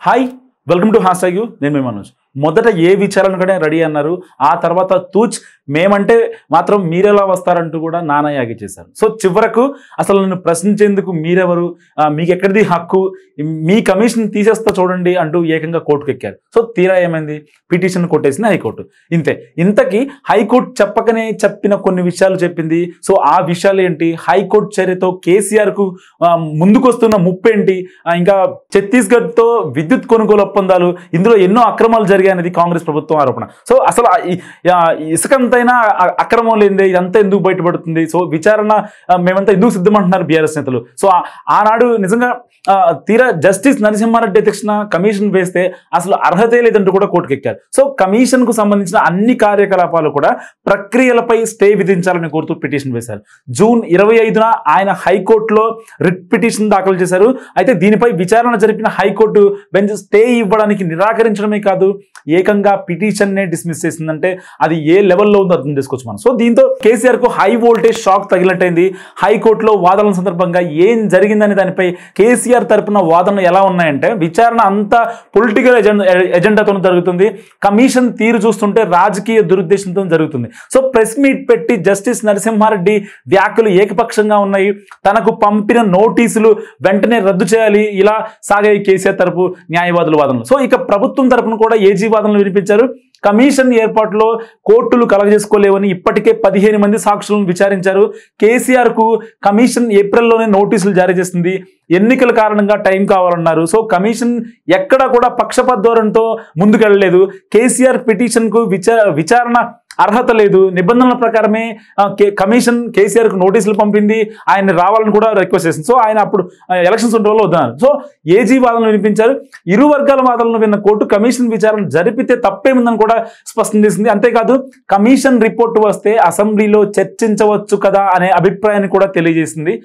hi welcome to హాస్ యూ నేను మీ మనోజ్ మొదట ఏ విచారణ కూడా రెడీ అన్నారు ఆ తర్వాత తూచ్ మేమంటే మాత్రం మీరెలా వస్తారంటూ కూడా నానాయాగి చేశారు సో చివరకు అసలు నన్ను ప్రశ్నించేందుకు మీరెవరు ఆ, మీకు ఎక్కడిది హక్కు మీ కమిషన్ తీసేస్తా చూడండి అంటూ ఏకంగా కోర్టుకు ఎక్కారు సో తీరా ఏమైంది పిటిషన్ కొట్టేసింది హైకోర్టు ఇంతే ఇంతకీ హైకోర్టు చెప్పకనే చెప్పిన కొన్ని విషయాలు చెప్పింది సో ఆ విషయాలు ఏంటి హైకోర్టు చర్యతో కేసీఆర్కు ఆ, ముందుకొస్తున్న ముప్పు ఏంటి ఆ, ఇంకా ఛత్తీస్గఢ్తో విద్యుత్ కొనుగోలు ఒప్పందాలు ఇందులో ఎన్నో అక్రమాలు జరిగాయనేది కాంగ్రెస్ ప్రభుత్వం ఆరోపణ సో అసలు ఆ ఈ- ఆ ఇసుకంతైనా అ- అక్రమం లేనిదే ఇదంతా ఎందుకు బయటపడుతుంది సో విచారణ ఆ, మేమంతా ఎందుకు సిద్ధమంటున్నారు బీఆర్ఎస్ నేతలు సో ఆ- ఆనాడు నిజంగా ఆ, తీరా జస్టిస్ నరసింహారెడ్డి అధ్యక్షన కమిషన్ వేస్తే అసలు అర్హతే లేదంటూ కూడా కోర్టుకెక్కారు సో కమిషన్ కు సంబంధించిన అన్ని కార్యకలాపాలు కూడా ప్రక్రియలపై స్టే విధించాలని కోరుతూ పిటిషన్ వేశారు జూన్ ఇరవై ఐదున ఆయన హైకోర్టులో రిట్ పిటిషన్ దాఖలు చేశారు అయితే దీనిపై విచారణ జరిపిన హైకోర్టు బెంచ్ స్టే ఇవ్వడానికి నిరాకరించడమే కాదు ఏకంగా పిటిషన్ నే డిస్మిస్ చేసిందంటే అది ఏ లెవెల్లో ఉందో అర్థం చేసుకోవచ్చు మనం సో దీంతో కేసీఆర్ కు హై వోల్టేజ్ షాక్ తగిలినట్టయింది హైకోర్టులో వాదనల సందర్భంగా ఏం జరిగిందనే దానిపై కేసీఆర్ తరపున వాదనలు ఎలా ఉన్నాయంటే విచారణ అంతా పొలిటికల్ ఎజెండా ఎజెండాతో జరుగుతుంది కమిషన్ తీరు చూస్తుంటే రాజకీయ దురుద్దేశంతో జరుగుతుంది సో ప్రెస్ మీట్ పెట్టి జస్టిస్ నరసింహారెడ్డి వ్యాఖ్యలు ఏకపక్షంగా ఉన్నాయి తనకు పంపిన నోటీసులు వెంటనే రద్దు చేయాలి ఇలా సాగాయి కేసీఆర్ తరపు న్యాయవాదుల వాదనలు సో ఇక ప్రభుత్వం తరపున కూడా ఏజీ వాదనలు వినిపించారు కమిషన్ ఏర్పాటులో కోర్టులు కలగజేసుకోలేవని ఇప్పటికే పదిహేను మంది సాక్షులను విచారించారు కేసీఆర్ కు కమిషన్ ఏప్రిల్లోనే నోటీసులు జారీ చేసింది ఎన్నికల కారణంగా టైం కావాలన్నారు సో కమిషన్ ఎక్కడా కూడా పక్షపాత ధోరణితో ముందుకెళ్ళలేదు కేసీఆర్ పిటిషన్ కు విచార విచారణ అర్హత లేదు నిబంధనల ప్రకారమే ఆ, కే- కమిషన్ కేసీఆర్ కు నోటీసులు పంపింది ఆయన రావాలని కూడా రిక్వెస్ట్ చేసింది సో ఆయన అప్పుడు ఆ, ఎలక్షన్స్ ఉండే వాళ్ళు వద్దన్నారు సో ఏజీ వాదనలు వినిపించారు ఇరు వర్గాల వాదనలు విన్న కోర్టు కమిషన్ విచారణ జరిపితే తప్పేముందని కూడా స్పష్టం చేసింది అంతేకాదు కమిషన్ రిపోర్ట్ వస్తే అసెంబ్లీలో చర్చించవచ్చు కదా అనే అభిప్రాయాన్ని కూడా తెలియజేసింది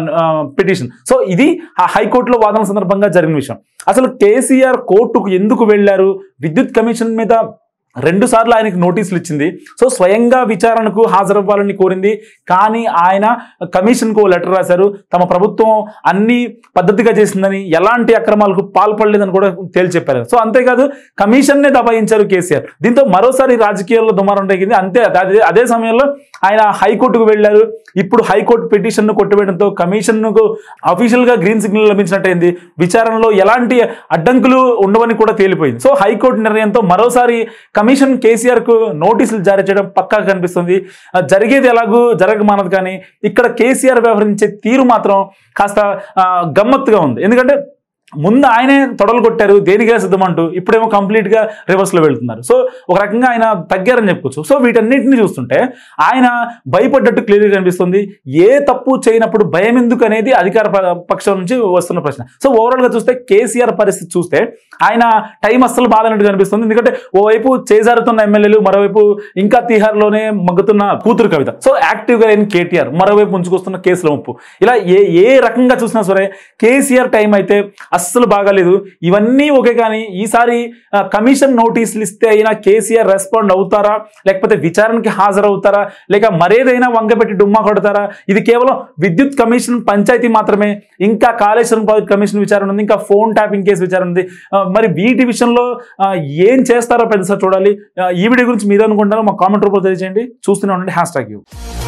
పిటిషన్ సో ఇది ఆ హైకోర్టులో వాదన సందర్భంగా జరిగిన విషయం అసలు కేసీఆర్ కోర్టుకు ఎందుకు వెళ్ళారు విద్యుత్ కమిషన్ మీద రెండు సార్లు ఆయనకు నోటీసులు ఇచ్చింది సో స్వయంగా విచారణకు హాజరవ్వాలని కోరింది కానీ ఆయన కమిషన్కు ఓ లెటర్ రాశారు తమ ప్రభుత్వం అన్ని పద్ధతిగా చేసిందని ఎలాంటి అక్రమాలకు పాల్పడలేదని కూడా తేల్చి చెప్పారు సో అంతేకాదు కమిషన్నే దబాయించారు కేసీఆర్ దీంతో మరోసారి రాజకీయాల్లో దుమారం రేగింది అంతే అదే అదే సమయంలో ఆయన హైకోర్టుకు వెళ్ళారు ఇప్పుడు హైకోర్టు పిటిషన్ను కొట్టివేయడంతో కమిషన్కు అఫీషియల్గా గ్రీన్ సిగ్నల్ లభించినట్టయింది విచారణలో ఎలాంటి అడ్డంకులు ఉండవని కూడా తేలిపోయింది సో హైకోర్టు నిర్ణయంతో మరోసారి కమిషన్ కేసీఆర్ కు నోటీసులు జారీ చేయడం పక్కాగా కనిపిస్తుంది ఆ, జరిగేది ఎలాగూ జరగమానదు కానీ ఇక్కడ కేసీఆర్ వ్యవహరించే తీరు మాత్రం కాస్త ఆ, గమ్మత్తుగా ఉంది ఎందుకంటే ముందు ఆయనే తొడలు కొట్టారు దేనిగా సిద్ధమంటూ ఇప్పుడేమో కంప్లీట్గా రివర్స్లో వెళ్తున్నారు సో ఒక రకంగా ఆయన తగ్గారని చెప్పుకోవచ్చు సో వీటన్నిటిని చూస్తుంటే ఆయన భయపడ్డట్టు క్లియర్గా కనిపిస్తుంది ఏ తప్పు చేయనప్పుడు భయం ఎందుకు అనేది అధికార ప- పక్షం నుంచి వస్తున్న ప్రశ్న సో ఓవరాల్గా చూస్తే కేసీఆర్ పరిస్థితి చూస్తే ఆయన టైం అస్సలు బాధనట్టు కనిపిస్తుంది ఎందుకంటే ఓవైపు చేజారుతున్న ఎమ్మెల్యేలు మరోవైపు ఇంకా తీహార్లోనే మగ్గుతున్న కూతురు కవిత సో యాక్టివ్గా లేని కేటీఆర్ మరోవైపు ఉంచుకొస్తున్న కేసుల ముప్పు ఇలా ఏ ఏ రకంగా చూసినా సరే కేసీఆర్ టైం అయితే అస్సలు బాగాలేదు ఇవన్నీ ఓకే కానీ ఈసారి ఆ, కమిషన్ నోటీసులు ఇస్తే అయినా కేసీఆర్ రెస్పాండ్ అవుతారా లేకపోతే విచారణకి హాజరవుతారా లేక మరేదైనా వంగపెట్టి డుమ్మా కొడతారా ఇది కేవలం విద్యుత్ కమిషన్ పంచాయతీ మాత్రమే ఇంకా కాళేశ్వరం ప్రాజెక్ట్ కమిషన్ విచారణ ఉంది ఇంకా ఫోన్ ట్యాపింగ్ కేసు విచారణ ఉంది ఆ, మరి వీటి విషయంలో ఆ, ఏం చేస్తారో పెద్దసారి చూడాలి ఆ, ఈ వీడియో గురించి మీరు అనుకుంటారో మా కామెంట్ రూపంలో తెలియజేయండి చూస్తూనే ఉండండి హ్యాష్ ట్యాగ్ యూ